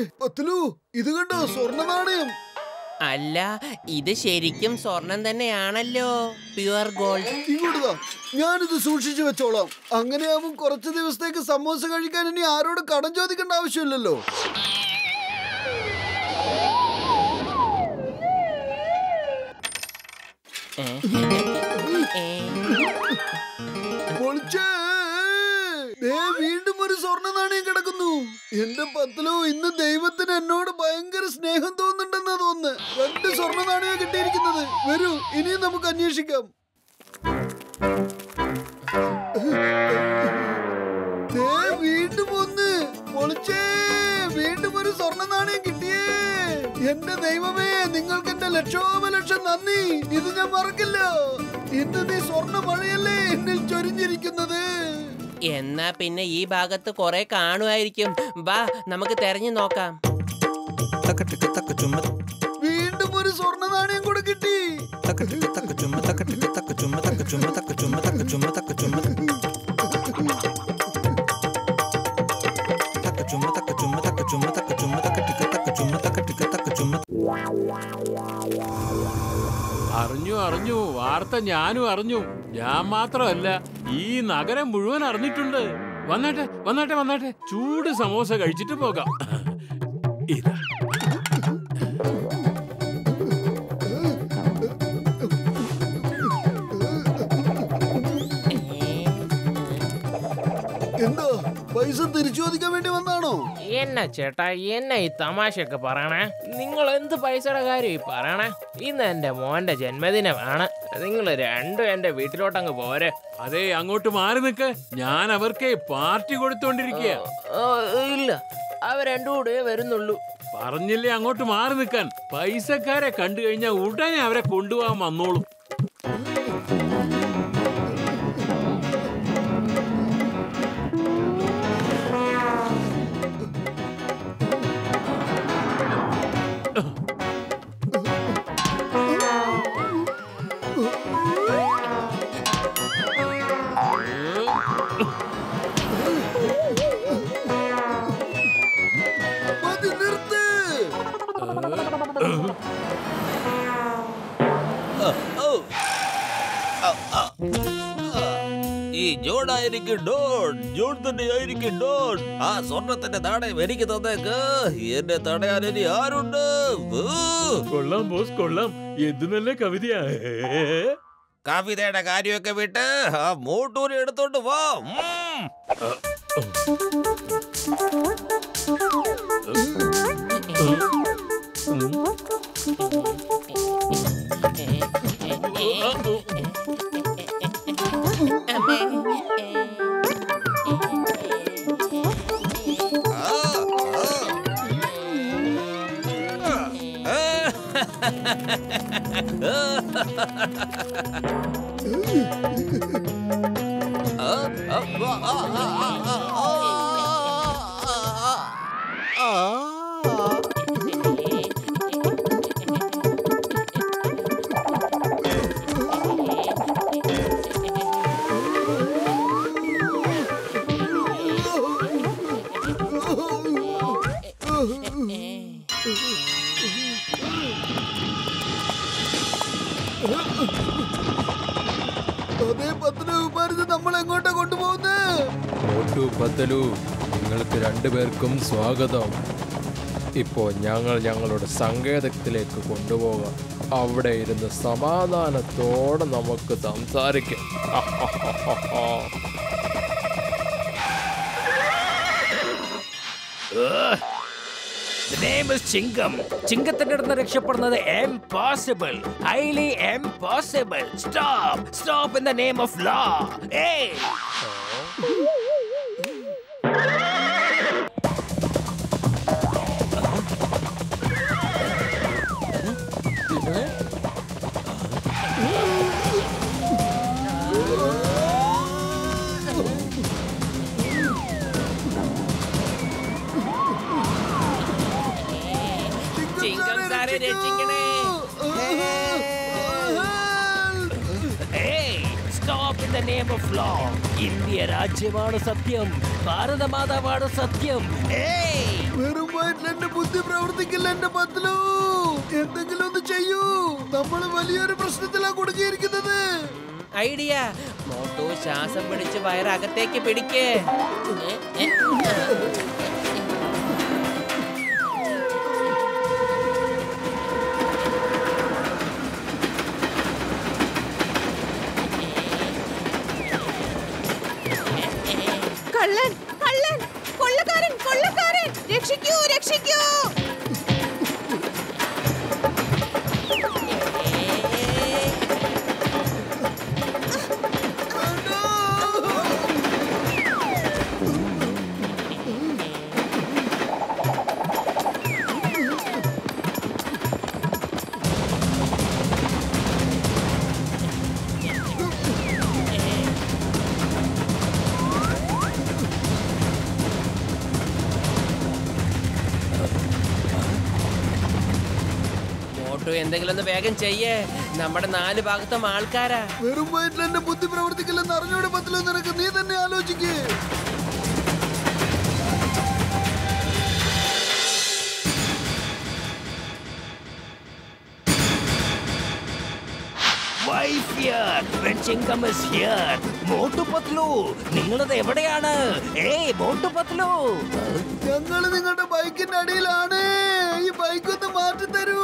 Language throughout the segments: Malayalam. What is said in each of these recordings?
പത്തലു ഇത് കണ്ടോ സ്വർണ്ണ നാണയം അല്ല ഇത് ശരിക്കും സ്വർണം തന്നെയാണല്ലോ പ്യുവർ ഗോൾഡ് ഇങ്ങോട്ടാ ഞാനിത് സൂക്ഷിച്ചു വെച്ചോളാം അങ്ങനെയാവും കുറച്ച് ദിവസത്തേക്ക് സമോസ കഴിക്കാൻ ഇനി ആരോട് കടം ചോദിക്കേണ്ട ആവശ്യമില്ലല്ലോ ഏ? ഏ? പൊളിച്ചേ ദേ വീണ്ടും ഒരു സ്വർണ്ണ നാണയം കിടക്കുന്നു എന്റെ പത്തലോ ഇന്ന് ദൈവത്തിന് എന്നോട് ഭയങ്കര സ്നേഹം തോന്നുന്നുണ്ടെന്നാ തോന്നുന്നു രണ്ട് സ്വർണ്ണ നാണയം കിട്ടിയിരിക്കുന്നത് വരൂ ഇനിയും നമുക്ക് അന്വേഷിക്കാം ദേ വീണ്ടും ഒന്ന് പൊളിച്ചേ വീണ്ടും ഒരു സ്വർണ്ണ നാണയം കിട്ടിയേ എന്റെ ദൈവമേ നിങ്ങൾക്ക് എന്റെ ലക്ഷോപലക്ഷം നന്ദി ഇത് ഞാൻ മറക്കില്ല ഇന്ന് നീ സ്വർണ്ണ മഴയല്ലേ എന്നിൽ ചൊരിഞ്ഞിരിക്കുന്നത് എന്നാ പിന്നെ ഈ ഭാഗത്ത് കുറെ കാണുമായിരിക്കും വാ നമുക്ക് തെരഞ്ഞു നോക്കാം തക്ക ടിക്ക തക്ക ചുമ വീണ്ടും ഒരു സ്വർണ്ണ നാണയം കൂടെ കിട്ടി തക്ക ടിക്ക തക്ക ചുമ തക്ക ടിക്ക തക്ക ചുമ തക്ക ചുമ തക്ക ചുമ തക്ക ചുമ തക്ക ചുമ തക്ക ചുമ തക്ക ചുമ തക്ക ചുമ തക്ക ചുമ തക്ക ടിക്ക തക്ക ചുമ തക്ക ടിക്ക തക്ക ചുമ അറിഞ്ഞു അറിഞ്ഞു വാർത്ത ഞാനും അറിഞ്ഞു ഞാൻ മാത്രമല്ല ഈ നഗരം മുഴുവൻ അറിഞ്ഞിട്ടുണ്ട് വന്നാട്ടെ വന്നാട്ടെ വന്നാട്ടെ ചൂട് സമോസ കഴിച്ചിട്ട് പോകാം ഇതാ എന്താ പൈസ തിരിച്ചു ചോദിക്കാൻ വേണ്ടി വന്നാണോ എന്നാ ചേട്ടാ എന്നെ ഈ തമാശയൊക്കെ പറയണേ നിങ്ങൾ എന്ത് പൈസയുടെ കാര്യം ഈ പറയണേ ഇന്ന് എന്റെ മോന്റെ ജന്മദിനമാണ് നിങ്ങൾ രണ്ടും എന്റെ വീട്ടിലോട്ടങ്ങ് പോരെ അതെ അങ്ങോട്ട് മാറി നിൽക്ക് ഞാൻ അവർക്ക് പാർട്ടി കൊടുത്തോണ്ടിരിക്കുക ഓ, ഇല്ല അവ രണ്ടും കൂടെ വരുന്നുള്ളൂ പറഞ്ഞില്ലേ അങ്ങോട്ട് മാറി നിൽക്കാൻ പൈസക്കാരെ കണ്ടു കഴിഞ്ഞാൽ ഉടനെ അവരെ കൊണ്ടുപോകാൻ വന്നോളും മതി നിർത്ത് ഈ ജോണായിരിക്കും ഡോൺ ജോൺ തന്നെയായിരിക്കും ഡോൺ ആ സ്വർണത്തിന്റെ നാണയം എനിക്ക് തന്നേക്ക് എന്നെ തടയാൻ ഇനി ആരുണ്ട് ഊ. കൊള്ളാം ബോസ് കൊള്ളാം എന്ത് നല്ല കവിതയാ കവിതയുടെ കാര്യമൊക്കെ വിട്ട് ആ മോട്ടൂര് എടുത്തോണ്ട് വാ ഉം. ആ, ആ. ആ, ആ, ആ, ആ, ആ, ആ, ആ, ആ, ആ. അതേ പത്തലു മരുന്ന് നമ്മൾ എങ്ങോട്ടാ കൊണ്ടുപോകുന്നത് മോട്ടു ബദലു നിങ്ങൾക്ക് രണ്ടുപേർക്കും സ്വാഗതം ഇപ്പോൾ ഞങ്ങൾ ഞങ്ങളുടെ സങ്കേതത്തിലേക്ക് കൊണ്ടുപോകാം അവിടെ ഇരുന്ന് സമാധാനത്തോടെ നമുക്ക് സംസാരിക്കാം ചിങ്കം ചിങ്കത്തിന്റെ അടുത്ത് രക്ഷപ്പെടുന്നത് impossible highly impossible stop stop in the name of law ഏയ് ചിങ്കം സാറെ രക്ഷിക്കണേ Hey, stop in the name of law India രാജ്യമാണ് സത്യം ഭാരതമാതാവാണ് സത്യം ഏയ് വെറും വയറ്റിൽ എന്റെ ബുദ്ധി പ്രവർത്തിക്കില്ല എന്റെ പത്തിലോ എന്തെങ്കിലും ഒന്ന് ചെയ്യൂ നമ്മൾ വലിയൊരു പ്രശ്നത്തിലാ കുടുങ്ങിയിരിക്കുന്നത് ഐഡിയ മോട്ടു ശ്വാസം പിടിച്ച് വയറകത്തേക്ക് പിടിക്കേ ഏ, ഏ, കള്ളൻ കള്ളൻ കൊള്ളക്കാരൻ കൊള്ളക്കാരൻ രക്ഷിക്കൂ രക്ഷിക്കൂ മോട്ടു എന്തെങ്കിലും ഒന്ന് വേഗം ചെയ്യേ നമ്മുടെ നാല് ഭാഗത്തും ആൾക്കാരാ വെറും വയറ്റിൽ എന്റെ ബുദ്ധി പ്രവർത്തിക്കില്ലെന്ന് അറിഞ്ഞൂടെ പത്തിലോ നിനക്ക് നീ തന്നെ ആലോചിക്കേ Wife here, when Chingam is here. Motu പത്ലു നിങ്ങളത് എവിടെയാണ് ഏയ് മോട്ടു പത്ലു ഞങ്ങള് നിങ്ങളുടെ ബൈക്കിന്റെ അടിയിലാണ് ഈ ബൈക്ക് ഒന്ന് മാറ്റി തരൂ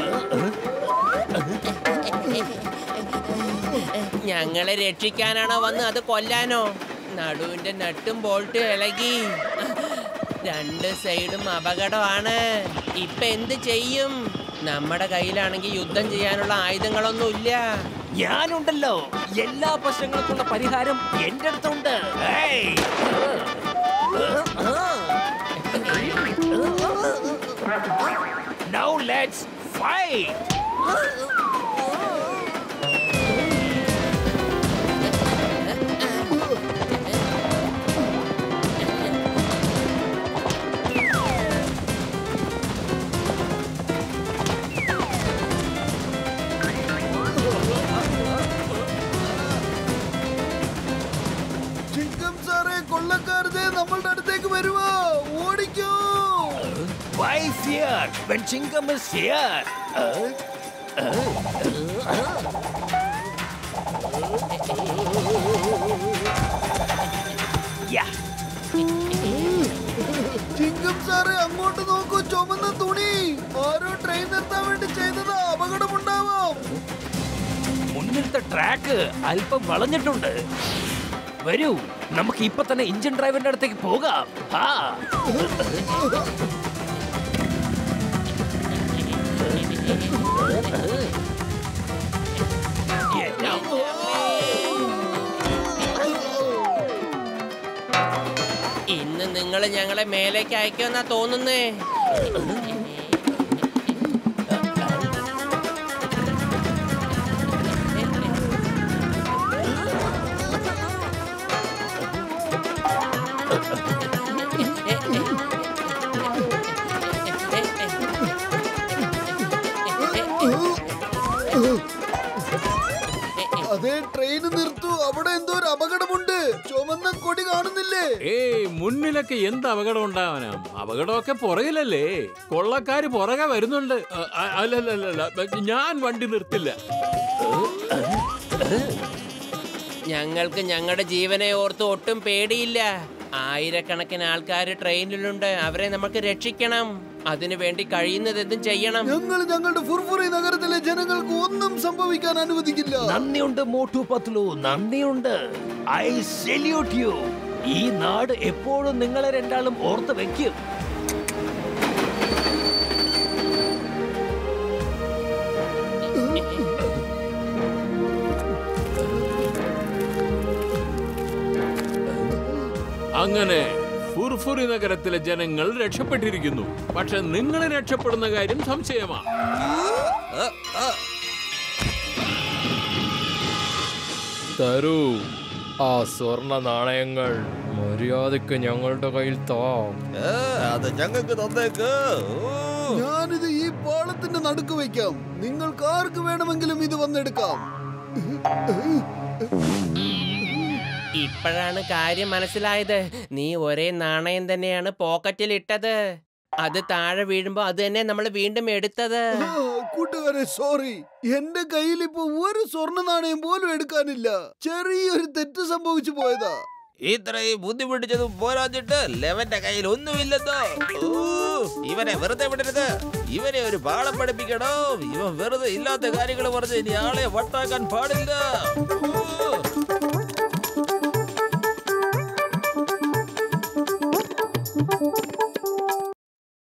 ഞങ്ങളെ രക്ഷിക്കാനാണോ വന്ന് അത് കൊല്ലാനോ നടുവിന്റെ നട്ടും ബോൾട്ടും ഇളകി രണ്ട് സൈഡും അപകടമാണ് ഇപ്പൊ എന്ത് ചെയ്യും നമ്മുടെ കയ്യിലാണെങ്കിൽ യുദ്ധം ചെയ്യാനുള്ള ആയുധങ്ങളൊന്നും ഇല്ല ഞാനുണ്ടല്ലോ എല്ലാ പ്രശ്നങ്ങൾക്കുള്ള പരിഹാരം എന്റെ അടുത്തുണ്ട് ഏയ്. Now let's fight. ചിങ്കം സാറേ കൊള്ളക്കാരതെ നമ്മളുടെ അടുത്തേക്ക് വരുവോ ഓടിക്കോ Wife here, when Chingam is here. Yeah. ചിങ്കം സാറേ അങ്ങോട്ട് നോക്കൂ ചുമന്ന തുണി ആരോ ട്രെയിൻ നിർത്താൻ വേണ്ടി ചെയ്തത് അപകടമുണ്ടാവാം മുന്നിലത്തെ ട്രാക്ക് അല്പം വളഞ്ഞിട്ടുണ്ട് വരൂ നമുക്ക് ഇപ്പൊ തന്നെ എഞ്ചിൻ ഡ്രൈവറിന്റെ അടുത്തേക്ക് പോകാം ആ എന്നെ ഇന്ന് നിങ്ങൾ ഞങ്ങളെ മേലേക്ക് അയക്കുമെന്നാ തോന്നുന്നേ അതേ ട്രെയിൻ നിർത്തു അവിടെ എന്തോ ഒരു അപകടമുണ്ട് ചുമന്ന കൊടി കാണുന്നില്ലേ ഏയ് മുന്നിലൊക്കെ എന്ത് അപകടം ഉണ്ടാവാനാ അപകടമൊക്കെ പുറകിലല്ലേ കൊള്ളക്കാര് പുറകെ വരുന്നുണ്ട് അ- അ- അല്ലല്ലല്ല ഞാൻ വണ്ടി നിർത്തില്ല ഞങ്ങൾക്ക് ഞങ്ങളുടെ ജീവനെ ഓർത്ത് ഒട്ടും പേടിയില്ല ആയിരക്കണക്കിന് ആൾക്കാർ ട്രെയിനിലുണ്ട് അവരെ നമുക്ക് രക്ഷിക്കണം അതിനു വേണ്ടി കഴിയുന്നത് എന്തും ചെയ്യണം ഞങ്ങൾ ഞങ്ങളുടെ ഫുർഫുറി നഗരത്തിലെ ജനങ്ങൾക്ക് ഒന്നും സംഭവിക്കാൻ അനുവദിക്കില്ല നന്ദിയുണ്ട് മോട്ടു പത്ലു നന്ദിയുണ്ട് ഐ സെല്യൂട്ട് യു ഈ നാട് എപ്പോഴും നിങ്ങളെ രണ്ടാളും ഓർത്ത് വെക്കും അങ്ങനെ ഫുർഫുറി നഗരത്തിലെ ജനങ്ങൾ രക്ഷപ്പെട്ടിരിക്കുന്നു പക്ഷെ നിങ്ങൾ രക്ഷപ്പെടുന്ന കാര്യം സംശയമാണ് തരൂ ആ സ്വർണ നാണയങ്ങൾ മര്യാദക്ക് ഞങ്ങളുടെ കയ്യിൽ താ ഏ, അത് ഞങ്ങൾക്ക് തന്നേക്ക് ഓ. ഞാനിത് ഈ പാളത്തിന്റെ നടുക്ക് വെക്കാം നിങ്ങൾക്ക് ആർക്ക് വേണമെങ്കിലും ഇത് വന്നെടുക്കാം ഇപ്പോഴാണ് കാര്യം മനസ്സിലായത് നീ ഒരേ നാണയം തന്നെയാണ് പോക്കറ്റിൽ ഇട്ടത് അത് താഴെ വീഴുമ്പോ അത് തന്നെ നമ്മൾ വീണ്ടും എടുത്തത് ആ, കൂട്ടുകാരെ സോറി എന്റെ കയ്യിൽ ഇപ്പൊ ഒരു സ്വർണ്ണ നാണയം പോലും എടുക്കാനില്ല ചെറിയൊരു തെറ്റ് സംഭവിച്ചു പോയതാ ഇത്രയും ബുദ്ധിമുട്ടിച്ചതും പോരാഞ്ഞിട്ട് ലെവന്റെ കയ്യിൽ ഒന്നുമില്ലെന്നോ ഓ, ഇവനെ വെറുതെ വിടരുത് ഇവനെ ഒരു പാഠം പഠിപ്പിക്കണോ ഇവൻ വെറുതെ ഇല്ലാത്ത കാര്യങ്ങൾ പറഞ്ഞ് ഇനി ആളെ വട്ടാക്കാൻ പാടില്ല ഓ.